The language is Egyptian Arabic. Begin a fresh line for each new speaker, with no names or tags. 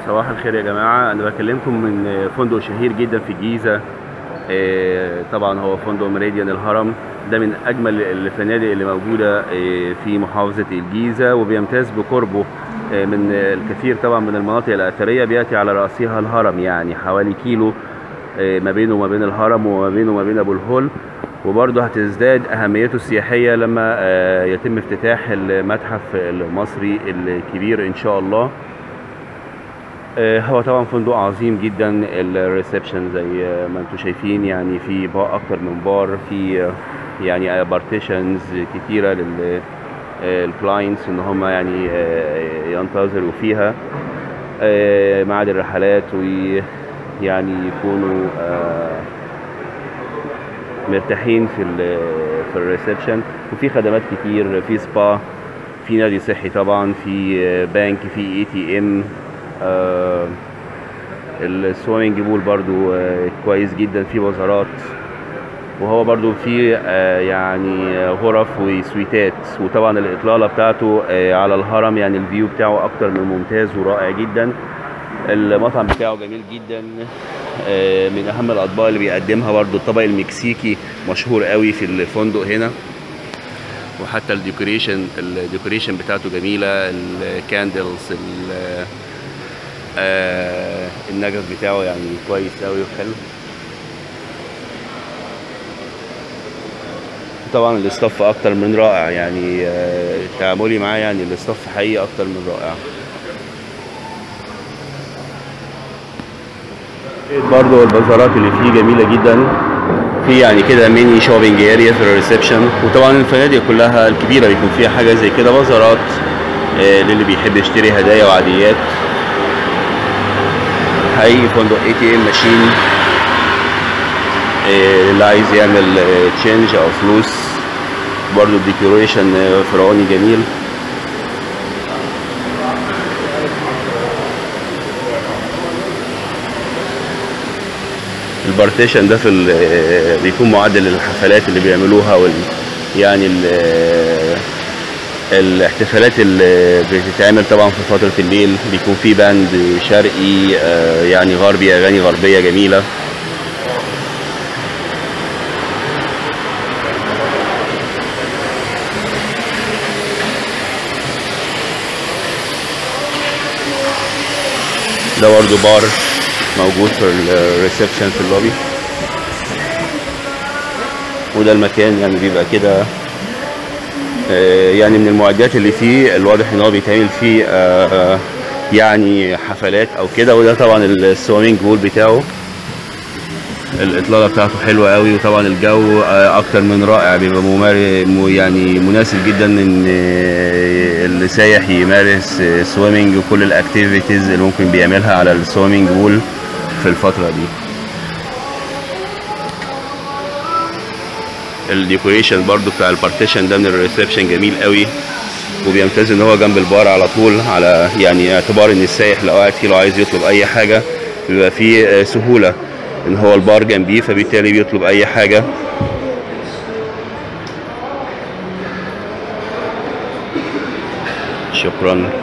صباح الخير يا جماعة أنا بكلمكم من فندق شهير جدا في الجيزة آه، طبعا هو فندق ميريديان الهرم ده من أجمل الفنادق اللي موجودة آه، في محافظة الجيزة وبيمتاز بقربه آه، من الكثير طبعا من المناطق الأثرية بيأتي على رأسها الهرم يعني حوالي كيلو آه، ما بينه وما بين الهرم وما بينه وما بين أبو الهول وبرضه هتزداد أهميته السياحية لما آه، يتم افتتاح المتحف المصري الكبير إن شاء الله آه، هو طبعا فندق عظيم جدا الريسبشن زي آه، ما انتم شايفين يعني في بار اكتر من بار في آه، يعني بارتيشنز كتيره لل الكلاينتس ان هم يعني آه، ينتظروا فيها آه، ميعاد الرحلات ويعني يكونوا آه، مرتاحين في ال في الريسبشن وفي خدمات كتير في سبا في نادي صحي طبعا في آه، بنك في اي تي ام السويمنج بول برضو آه، كويس جدا في بازارات وهو برضو في آه، يعني آه، غرف وسويتات وطبعا الاطلاله بتاعته آه، على الهرم يعني الفيو بتاعه اكتر من ممتاز ورائع جدا المطعم بتاعه جميل جدا آه، من اهم الاطباق اللي بيقدمها برضو الطبق المكسيكي مشهور قوي في الفندق هنا وحتى الديكوريشن الديكوريشن بتاعته جميله الكاندلز ال- آه النجف بتاعه يعني كويس قوي وحلو طبعا الاستاف اكتر من رائع يعني آه تعاملي معاه يعني الاستاف حقيقي اكتر من رائع برضه البازارات اللي فيه جميله جدا في يعني كده ميني شوبينج اريا في الريسبشن وطبعا الفنادق كلها الكبيره بيكون فيها حاجه زي كده بازارات آه للي بيحب يشتري هدايا وعاديات حقيقي فندق اي تي ام ماشين اللي عايز يعمل تشينج او فلوس برضو الديكوريشن آه، فرعوني جميل البارتيشن ده في ال- آه، بيكون معدل للحفلات اللي بيعملوها وال يعني ال- آه، الاحتفالات اللي بتتعمل طبعا في فترة الليل بيكون في باند شرقي آه، يعني غربي أغاني غربية جميلة ده برضه بار موجود في الريسبشن في اللوبي وده المكان يعني بيبقى كده آه، يعني من المعدات اللي فيه الواضح ان هو بيتعمل فيه آه، آه، يعني حفلات او كده وده طبعا السويمنج بول بتاعه الاطلاله بتاعته حلوه قوي وطبعا الجو آه، اكتر من رائع بيبقى ممار م- يعني مناسب جدا ان آه، السايح يمارس سويمنج وكل الاكتيفيتيز اللي ممكن بيعملها على السويمنج بول في الفتره دي الديكوريشن برضو بتاع البارتيشن ده من الريسبشن جميل قوي وبيمتاز ان هو جنب البار على طول على يعني اعتبار ان السايح لو قاعد فيه لو عايز يطلب اي حاجه بيبقى فيه آه، سهوله ان هو البار جنبيه فبالتالي بيطلب اي حاجه شكرا